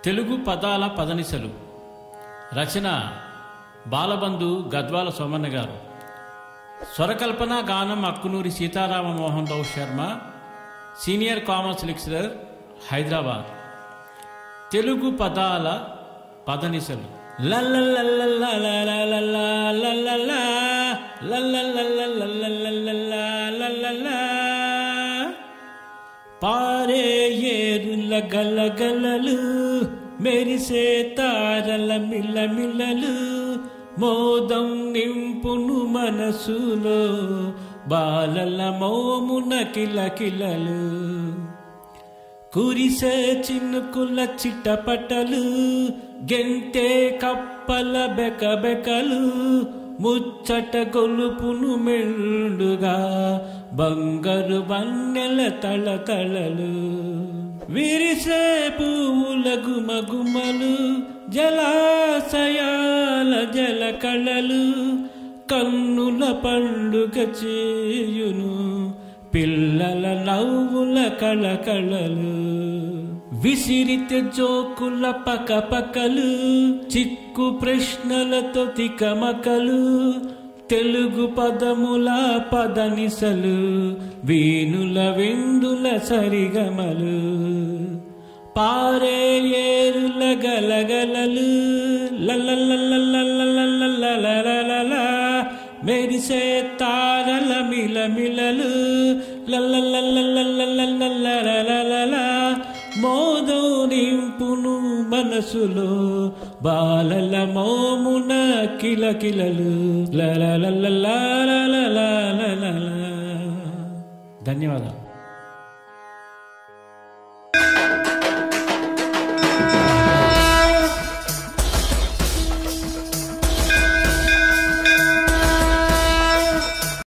తెలుగు పదాల పదనిసలు రచన బాలబంధు గద్వాల సోమన్న గారు స్వరకల్పన గానం Akkunuri Sitarama Mohan Rao Sharma senior commerce lecturer Hyderabad Telugu పదాల పదనిసలు పారే ఏరుల గలగలలు మెరిసే తారల మిల్లమిల్లలు మోదం నింపును మనసులో బాలల మోమున కిలకిలలు కురిసే చినుకుల చిట్టపటలు గెంతే కప్పల బెకబెకలు ముచ్చట గొలుపును మెండుగా బంగారు వన్నెల తళతళలు విరిసే పువ్వుల గుమగుమలు జలాశయాల జల కళలు కన్నుల పండుగ చేయును పిల్లల నవ్వుల కళకళలు విసిరితే జోకుల పకపకలు చిక్కు ప్రశ్నలతో తికమకలు తెలుగు పదముల పదనిసలు వీణుల విందుల సరిగమలు పారే ఏరుల గలగలలు లలలలలలలలలలలలల మెరిసే తారల మిలమిలలు లలలలలలలలలలలల మోదో నింపును మనసులో బాలల మోమున కిలకిలలు లలలలలలలలలల ధన్యవాదాలు